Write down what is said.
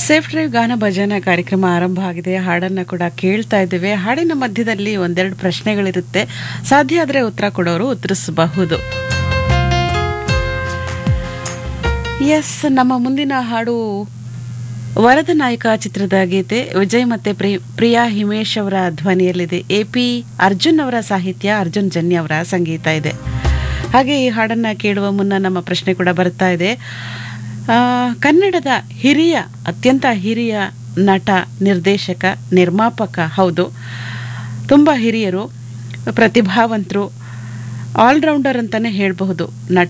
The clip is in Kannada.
ಸೇಫ್ ಡ್ರೈವ್ ಗಾನ ಭಜನ ಕಾರ್ಯಕ್ರಮ ಆರಂಭ ಆಗಿದೆ ಹಾಡನ್ನು ಕೂಡ ಕೇಳ್ತಾ ಇದ್ದೇವೆ ಹಾಡಿನ ಮಧ್ಯದಲ್ಲಿ ಒಂದೆರಡು ಪ್ರಶ್ನೆಗಳಿರುತ್ತೆ ಸಾಧ್ಯ ಆದರೆ ಉತ್ತರ ಕೊಡೋರು ಉತ್ತರಿಸಬಹುದು ಎಸ್ ನಮ್ಮ ಮುಂದಿನ ಹಾಡು ವರದ ನಾಯಕ ಚಿತ್ರದ ಗೀತೆ ವಿಜಯ್ ಮತ್ತೆ ಪ್ರಿ- ಪ್ರಿಯಾ ಹಿಮೇಶ್ ಅವರ ಧ್ವನಿಯಲ್ಲಿದೆ ಎ ಪಿ ಅರ್ಜುನ್ ಅವರ ಸಾಹಿತ್ಯ ಅರ್ಜುನ್ ಜನ್ಯ ಅವರ ಸಂಗೀತ ಇದೆ ಹಾಗೆ ಈ ಹಾಡನ್ನ ಕೇಳುವ ಮುನ್ನ ನಮ್ಮ ಪ್ರಶ್ನೆ ಕೂಡ ಬರ್ತಾ ಇದೆ ಆ, ಕನ್ನಡದ ಹಿರಿಯ ಅತ್ಯಂತ ಹಿರಿಯ ನಟ ನಿರ್ದೇಶಕ ನಿರ್ಮಾಪಕ ಹೌದು ತುಂಬ ಹಿರಿಯರು ಪ್ರತಿಭಾವಂತರು ಆಲ್ರೌಂಡರ್ ಅಂತಾನೆ ಹೇಳಬಹುದು ನಟ